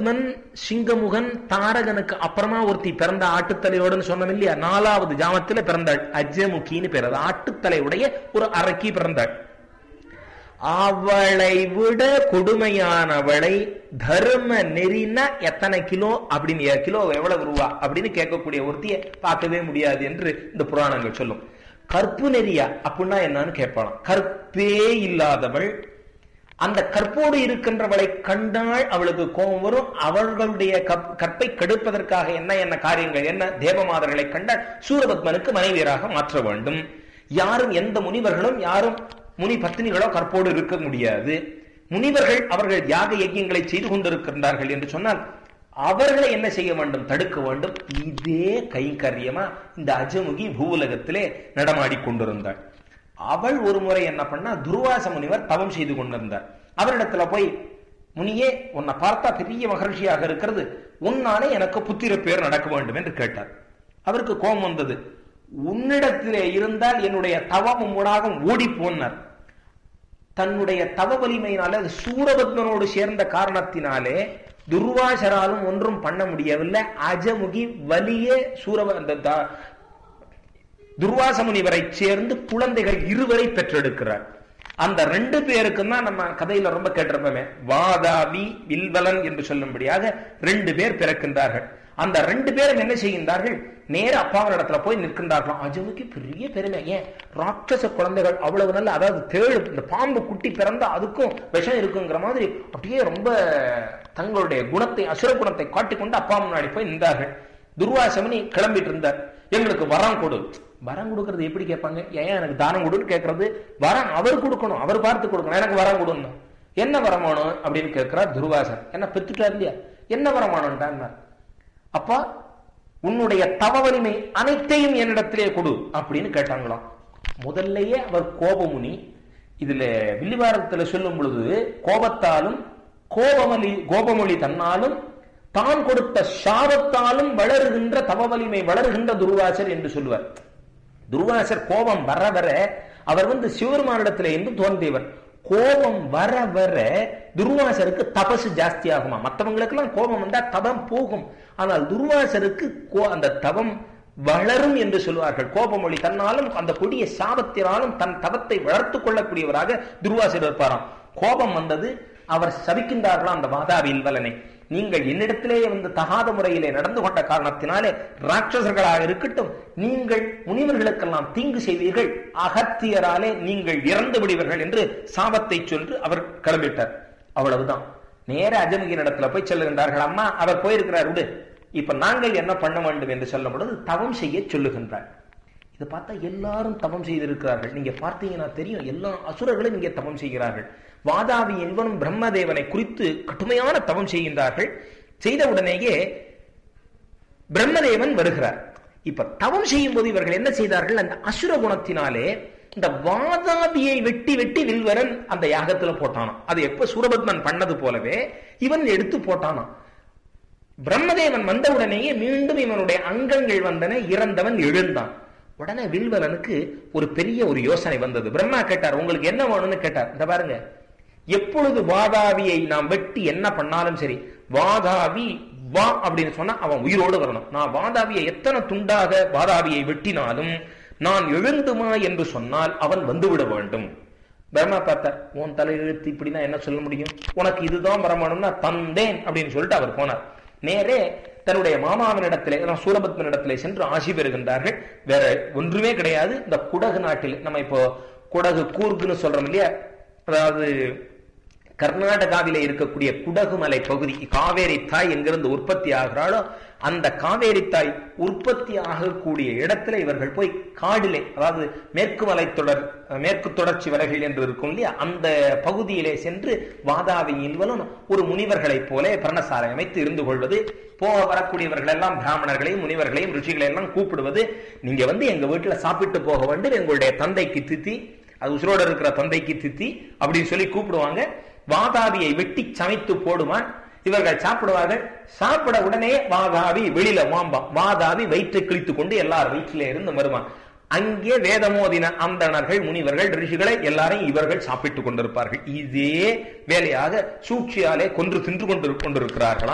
சூரபத்மன் சிங்கமுகன் தாரகனுக்கு அப்புறமா ஒருத்தி பிறந்த ஆட்டுத்தலையோடுன்னு சொன்னோம் இல்லையா நாலாவது ஜாமத்துல பிறந்தாள் அஜமுகின்னு பேர் அது ஆட்டுத்தலையுடைய ஒரு அரக்கி பிறந்தாள் அவளை விட கொடுமையானவளை தர்ம நெறினா எத்தனை கிலோ அப்படின்னு கிலோ எவ்வளவு ரூபா அப்படின்னு கேட்கக்கூடிய ஒருத்தியை பார்க்கவே முடியாது என்று இந்த புராணங்கள் சொல்லும் கற்பு நெறியா அப்படின்னா என்னன்னு கேட்பாளாம் கற்பே இல்லாதவள் அந்த கற்போடு இருக்கின்றவளை கண்டால் அவளுக்கு கோபம் வரும் அவர்களுடைய கற்பை கெடுப்பதற்காக என்ன என்ன காரியங்கள் என்ன தேவமாதர்களை கண்டால் சூரபத்மனுக்கு மனைவியராக மாற்ற வேண்டும் யாரும் எந்த முனிவர்களும் யாரும் முனி பத்தினிகளோ கற்போடு இருக்க முடியாது முனிவர்கள் அவர்கள் யாக யஜ்யங்களை செய்து கொண்டிருக்கின்றார்கள் என்று சொன்னால் அவர்களை என்ன செய்ய வேண்டும் தடுக்க வேண்டும் இதே கைங்கரியமா இந்த அஜமுகி பூவுலகத்திலே நடமாடி கொண்டிருந்தாள் அவள் ஒரு முறை என்ன பண்ணா துர்வாச முனிவர் தவம் செய்து கொண்டிருந்தார் அவரிடத்துல போய் முனியே உன்னை பார்த்தா பெரிய மகர்ஷியாக இருக்கிறது உன்னாலே எனக்கு புத்திர பேர் நடக்க வேண்டும் என்று கேட்டார் அவருக்கு கோபம் வந்தது உன்னிடத்திலே இருந்தால் என்னுடைய தவமும் உணாகம் ஓடி போனார் தன்னுடைய தவ வலிமையினால அது சூரபத்மனோடு சேர்ந்த காரணத்தினாலே துர்வாசராலும் ஒன்றும் பண்ண முடியவில்லை அஜமுகி வலியே சூரப அந்த துர்வாச முனிவரை சேர்ந்து குழந்தைகள் இருவரை பெற்றெடுக்கிறார் அந்த ரெண்டு பேருக்கும் தான் நம்ம கதையில ரொம்ப கேட்டிருப்போமே வாதாவி வில்வலன் என்று சொல்லும்படியாக ரெண்டு பேர் பிறக்கின்றார்கள் அந்த ரெண்டு பேரும் என்ன செய்கின்றார்கள் நேர அப்பாவின் இடத்துல போய் நிற்கின்றார்களாம் அஜமுக்கு பெரிய பெருமை ஏன் ராட்சச குழந்தைகள் அவ்வளவு நல்ல அதாவது தேழு இந்த பாம்பு குட்டி பிறந்தா அதுக்கும் விஷம் இருக்குங்கிற மாதிரி அப்படியே ரொம்ப தங்களுடைய குணத்தை அசுர குணத்தை காட்டிக்கொண்டு அப்பா முன்னாடி போய் நின்றார்கள் துர்வாசமனி கிளம்பிட்டு இருந்தார் எங்களுக்கு வரம் கொடு வரம் கொடுக்கறது எப்படி கேட்பாங்க ஏன் எனக்கு தானம் கொடுன்னு கேட்கறது வரம் அவர் கொடுக்கணும் அவர் பார்த்து கொடுக்கணும் எனக்கு வரம் கொடுன்னு என்ன வரமானம் அப்படின்னு கேட்கிறார் துர்வாசன் என்ன பெத்துட்டார் இல்லையா என்ன வரமானம்டான் அப்பா உன்னுடைய தவ வலிமை அனைத்தையும் என்னிடத்திலே கொடு அப்படின்னு கேட்டாங்களாம் முதல்லயே அவர் கோபமுனி இதுல வில்லிவாரத்துல சொல்லும் பொழுது கோபத்தாலும் கோபமொழி கோபமொழி தன்னாலும் தான் கொடுத்த சாபத்தாலும் வளருகின்ற தவ வலிமை வளருகின்ற துர்வாசர் என்று சொல்லுவார் துர்வாசர் கோபம் வர வர அவர் வந்து சிவருமானிடத்துல என்று தோன்றியவர் கோபம் வர வர துர்வாசருக்கு தபசு ஜாஸ்தி ஆகுமா மற்றவங்களுக்கு எல்லாம் கோபம் வந்தா தபம் போகும் ஆனால் துர்வாசருக்கு அந்த தவம் வளரும் என்று சொல்வார்கள் கோபமொழி தன்னாலும் அந்த கொடிய சாபத்தினாலும் தன் தவத்தை வளர்த்துக் கொள்ளக்கூடியவராக துர்வாசர் இருப்பாராம் கோபம் வந்தது அவர் சபிக்கின்றார்களாம் அந்த வாதாவி இல்வலனை நீங்கள் என்னிடத்திலேயே வந்து தகாத முறையிலே நடந்து கொண்ட காரணத்தினாலே ராட்சசர்களாக இருக்கட்டும் நீங்கள் முனிவர்களுக்கெல்லாம் தீங்கு செய்வீர்கள் அகத்தியராலே நீங்கள் இறந்து விடுவீர்கள் என்று சாபத்தை சொல்லி அவர் கிளம்பிட்டார் அவ்வளவுதான் நேர அஜமுகின் இடத்துல போய் சொல்லுகின்றார்கள் அம்மா அவர் போயிருக்கிறார் விடு இப்ப நாங்கள் என்ன பண்ண வேண்டும் என்று சொல்லும் பொழுது தவம் செய்ய சொல்லுகின்றார் இதை பார்த்தா எல்லாரும் தவம் செய்திருக்கிறார்கள் நீங்க பார்த்தீங்கன்னா தெரியும் எல்லா அசுரர்களும் இங்கே தவம் செய்கிறார்கள் வாதாவி என்பவனும் பிரம்மதேவனை குறித்து கடுமையான தவம் செய்கின்றார்கள் செய்த உடனேயே பிரம்மதேவன் வருகிறார் இப்ப தவம் செய்யும் போது இவர்கள் என்ன செய்தார்கள் அந்த அசுர குணத்தினாலே இந்த வாதாபியை வெட்டி வெட்டி வில்வரன் அந்த யாகத்துல போட்டானாம் அது எப்ப சூரபத்மன் பண்ணது போலவே இவன் எடுத்து போட்டானாம் பிரம்மதேவன் வந்த உடனேயே மீண்டும் இவனுடைய அங்கங்கள் வந்தன இறந்தவன் எழுந்தான் உடனே வில்வலனுக்கு ஒரு பெரிய ஒரு யோசனை வந்தது பிரம்மா கேட்டார் உங்களுக்கு என்ன வேணும்னு கேட்டார் இந்த பாருங்க எப்பொழுது வாதாவியை நாம் வெட்டி என்ன பண்ணாலும் சரி வாதாவி வா அப்படின்னு சொன்னா அவன் உயிரோடு வரணும் நான் வாதாவியை எத்தனை துண்டாக வாதாவியை வெட்டினாலும் நான் எழுந்துமா என்று சொன்னால் அவன் வந்துவிட வேண்டும் பிரம்மா பார்த்தார் உன் தலையெழுத்து இப்படின்னா என்ன சொல்ல முடியும் உனக்கு இதுதான் வரமானும்னா தந்தேன் அப்படின்னு சொல்லிட்டு அவர் போனார் நேரே தன்னுடைய மாமாவினிடத்திலே சூரபத்மனிடத்திலே சென்று ஆசி பெறுகின்றார்கள் வேற ஒன்றுமே கிடையாது இந்த குடகு நாட்டில் நம்ம இப்போ குடகு கூர்க்குன்னு சொல்றோம் இல்லையா அதாவது கர்நாடகாவிலே இருக்கக்கூடிய குடகுமலை பகுதி காவேரி தாய் எங்கிருந்து உற்பத்தி ஆகிறாளோ அந்த காவேரி தாய் உற்பத்தி ஆகக்கூடிய இடத்துல இவர்கள் போய் காடிலே அதாவது மேற்கு மலை தொடர் மேற்கு தொடர்ச்சி வலைகள் என்று இருக்கும் இல்லையா அந்த பகுதியிலே சென்று வாதாவி இல்வலும் ஒரு முனிவர்களைப் போல பர்ணசாலை அமைத்து இருந்து கொள்வது போக வரக்கூடியவர்கள் எல்லாம் பிராமணர்களையும் முனிவர்களையும் ருஷிகளை எல்லாம் கூப்பிடுவது நீங்க வந்து எங்க வீட்டுல சாப்பிட்டு போக வேண்டும் எங்களுடைய தந்தைக்கு தித்தி அது உசுரோட இருக்கிற தந்தைக்கு தித்தி அப்படின்னு சொல்லி கூப்பிடுவாங்க வாதாபியை வெட்டி சமைத்து போடுவான் இவர்கள் சாப்பிடுவார்கள் சாப்பிட உடனே வாதாபி வெளியில வாம்பான் வாதாபி வயிற்றை கிழித்து கொண்டு எல்லார் வயிற்றிலே இருந்து வருவான் அங்கே வேதமோதின அந்தணர்கள் முனிவர்கள் ரிஷிகளை எல்லாரையும் இவர்கள் சாப்பிட்டுக் கொண்டிருப்பார்கள் இதே வேலையாக சூழ்ச்சியாலே கொன்று தின்று கொண்டு கொண்டிருக்கிறார்களாம்